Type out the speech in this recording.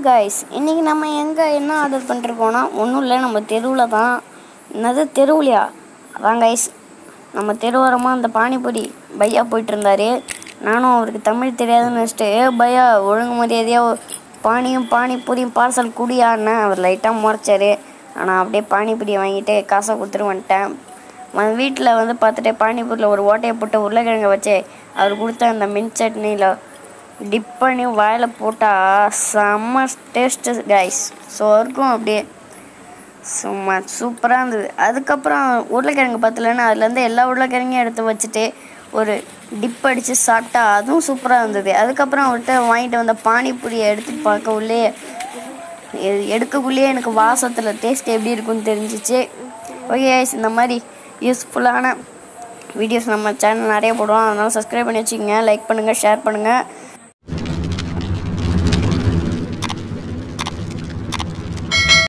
guys இன்றைக்கி நம்ம எங்கே என்ன ஆர்டர் பண்ணிருக்கோம்னா ஒன்றும் இல்லை நம்ம தெருவில் தான் என்னது தெருவுலையா அதான் கைஸ் நம்ம தெருவோரமாக அந்த பானிபூரி பையா போயிட்டு இருந்தாரு நானும் அவருக்கு தமிழ் தெரியாதுன்னு நினச்சிட்டு ஏ பையா ஒழுங்கு மரியாதையாக பானியும் பானிபூரியும் பார்சல் குடியான்னு அவர் லைட்டாக முறைச்சாரு ஆனால் அப்படியே பானிபூரியை வாங்கிட்டு காசை கொடுத்துட்டு வந்துட்டேன் வீட்டில் வந்து பார்த்துட்டு பானிபூரியில் ஒரு ஓட்டையை போட்டு உருளைக்கிழங்க வச்சு அவர் கொடுத்த அந்த மின் சட்னியில் டிப் பண்ணி வாயில் போட்டால் செம்ம டேஸ்ட்டு கைஸ் ஸோ இருக்கும் அப்படியே சும்மா சூப்பராக இருந்தது அதுக்கப்புறம் உருளைக்கிழங்கு பத்தலைன்னு அதுலேருந்து எல்லா உருளைக்கிழங்கையும் எடுத்து வச்சுட்டு ஒரு டிப் அடித்து சாப்பிட்டா அதுவும் சூப்பராக இருந்தது அதுக்கப்புறம் அவர்கிட்ட வாங்கிட்டு வந்த பானிபூரியை எடுத்து பார்க்க உள்ளே எ- எடுக்கக்குள்ளேயே எனக்கு வாசத்தில் டேஸ்ட் எப்படி இருக்குன்னு தெரிஞ்சிச்சு ஓகே இந்த மாதிரி யூஸ்ஃபுல்லான வீடியோஸ் நம்ம சேனல் நிறைய போடுவோம் அதனால் சப்ஸ்கிரைப் பண்ணி வச்சுக்கோங்க லைக் பண்ணுங்கள் ஷேர் பண்ணுங்கள்